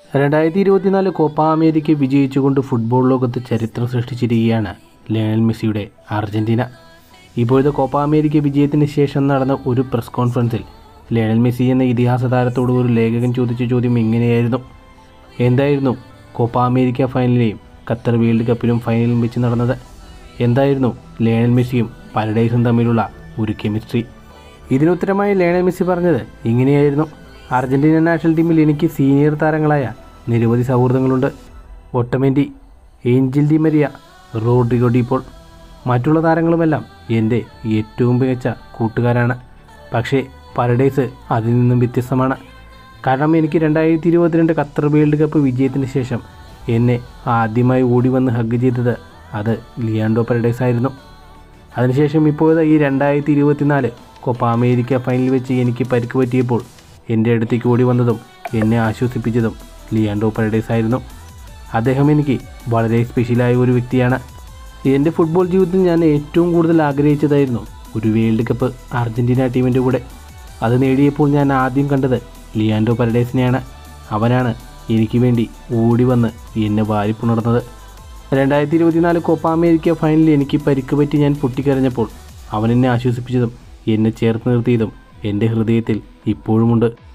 രണ്ടായിരത്തി ഇരുപത്തിനാല് Copa America വിജയിച്ചുകൊണ്ട് football ലോകത്ത് ചരിത്രം സൃഷ്ടിച്ചിരിക്കുകയാണ് ലയണൽ മെസ്സിയുടെ അർജന്റീന ഇപ്പോഴത്തെ കോപ്പ അമേരിക്ക വിജയത്തിന് ശേഷം നടന്ന ഒരു പ്രസ് കോൺഫറൻസിൽ ലയണൽ മെസ്സി എന്ന ഇതിഹാസ താരത്തോട് ഒരു ലേഖകൻ ചോദിച്ച ചോദ്യം ഇങ്ങനെയായിരുന്നു എന്തായിരുന്നു കോപ്പ അമേരിക്ക ഫൈനലിലെയും ഖത്തർ വേൾഡ് കപ്പിലും ഫൈനലും വെച്ച് നടന്നത് എന്തായിരുന്നു ലയണൽ മെസ്സിയും പരഡൈസും തമ്മിലുള്ള ഒരു കെമിസ്ട്രി ഇതിനുത്തരമായി ലയണൽ മെസ്സി പറഞ്ഞത് ഇങ്ങനെയായിരുന്നു അർജന്റീന നാഷണൽ ടീമിൽ എനിക്ക് സീനിയർ താരങ്ങളായ നിരവധി സൗഹൃദങ്ങളുണ്ട് Otamendi Angel Di Maria Rodrigo De Paul മറ്റുള്ള താരങ്ങളുമെല്ലാം എൻ്റെ ഏറ്റവും മികച്ച കൂട്ടുകാരാണ് പക്ഷേ പരഡൈസ് അതിൽ നിന്നും വ്യത്യസ്തമാണ് കാരണം എനിക്ക് രണ്ടായിരത്തി ഇരുപത്തിരണ്ട് ഖത്തർ വേൾഡ് കപ്പ് വിജയത്തിന് ശേഷം എന്നെ ആദ്യമായി ഓടി വന്ന് ഹഗ് ചെയ്തത് അത് ലിയാൻഡോ പരഡൈസ് ആയിരുന്നു അതിനുശേഷം ഇപ്പോഴത്തെ ഈ രണ്ടായിരത്തി ഇരുപത്തിനാല് കൊപ്പ അമേരിക്ക ഫൈനലിൽ വെച്ച് എനിക്ക് പരിക്ക് പറ്റിയപ്പോൾ എൻ്റെ അടുത്തേക്ക് ഓടി വന്നതും എന്നെ ആശ്വസിപ്പിച്ചതും ലിയാൻഡോ പരഡൈസ് ആയിരുന്നു അദ്ദേഹം എനിക്ക് വളരെ സ്പെഷ്യലായ ഒരു വ്യക്തിയാണ് എൻ്റെ ഫുട്ബോൾ ജീവിതത്തിൽ ഞാൻ ഏറ്റവും കൂടുതൽ ആഗ്രഹിച്ചതായിരുന്നു ഒരു വേൾഡ് കപ്പ് അർജൻറ്റീന ടീമിൻ്റെ കൂടെ അത് നേടിയപ്പോൾ ഞാൻ ആദ്യം കണ്ടത് ലിയാൻഡോ പരഡൈസിനെയാണ് അവനാണ് എനിക്ക് വേണ്ടി ഓടി വന്ന് എന്നെ വാരിപ്പുണർന്നത് രണ്ടായിരത്തി ഇരുപത്തിനാല് കോപ്പ അമേരിക്ക ഫൈനലിൽ എനിക്ക് പരിക്ക് പറ്റി ഞാൻ പൊട്ടിക്കരഞ്ഞപ്പോൾ അവൻ എന്നെ ആശ്വസിപ്പിച്ചതും എന്നെ ചേർത്ത് നിർത്തിയതും എൻ്റെ ഹൃദയത്തിൽ ഇപ്പോഴുമുണ്ട്